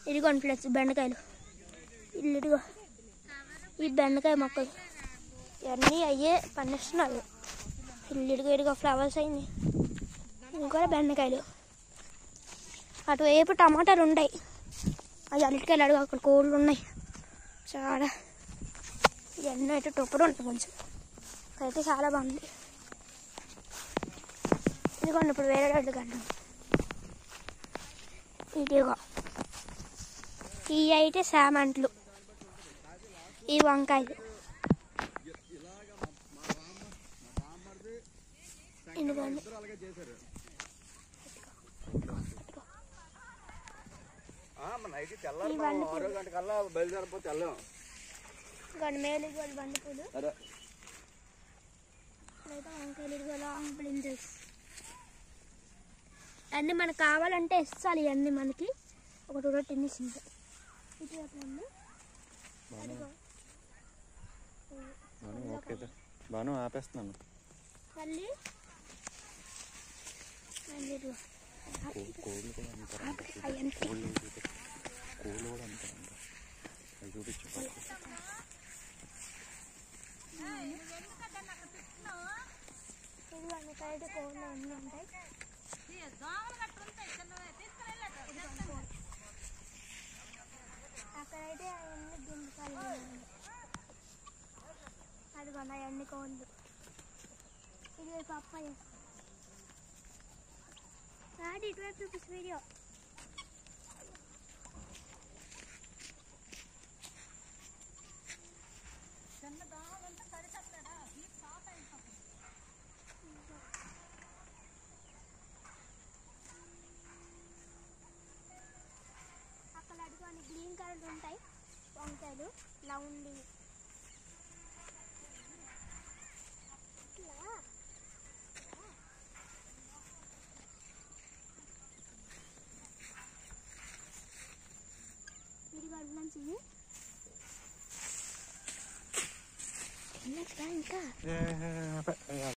ఇదిగోండి ఫ్లెక్స్ బెండకాయలు ఇల్లు ఇదిగో ఈ బెండకాయ మొక్కలు ఇవన్నీ అయ్యే పండిస్తున్నారు ఇల్లు ఇదిగో ఇదిగో ఫ్లవర్స్ అయింది ఇవి కూడా బెండకాయలు అటువైపు టమాటాలు ఉంటాయి అవి అరటికాయలు అడుగు అక్కడ కోళ్ళు ఉన్నాయి చాలా ఇవన్నీ అయితే టొప్పరు ఉంటాయి కొంచెం అయితే చాలా బాగుంది ఇదిగోండి ఇప్పుడు వేరే రోడ్డు కట్టాం ఇదిగో ఇవి అయితే సామంట్లు ఈ వంకాయలు ఇదిగోండి నైట్ తెల్లారి ఇవన్నీ మనం ఆరో గంట కల్లా బయలుదేరిపోతే వెళ్ళాం ఇదిగోండి మేలు ఇదిగోండి బండి పూలు అదే లేదా వంకాయలు ఇదిగో లాంగ్ బ్రింజల్స్ అన్నీ మనకు కావాలంటే ఇస్తాలి ఇవన్నీ మనకి ఒకటి ఒకటి తినేసింది ఇటు ఉంది అదిగో ఓకే బాను ఆపేస్తున్నాను మళ్ళీ మళ్ళీ ఇదిగో కోళ్ళు కూడా అమ్ముతారు అవన్నీ కోళ్ళు కోళ్ళు కూడా అమ్ముతారంట అవి చూపించు ఇదిగో అన్ని సైడ్ కోళ్ళు అన్నీ ఉంటాయి అక్కడైతే అవన్నీ గింజకాయలు ఉన్నాయి. అదిగో అవన్నీ కోళ్ళు ఇది పప్పాయ రాడి ఇటువైపు చూపిస్తు వీడియో అక్కడ అడుగు అని గ్రీన్ కలర్ ఉంటాయి వంకాయలు ఇలా ఉండి ఇట్లా ఇది నుంచి ఇంకా ఏ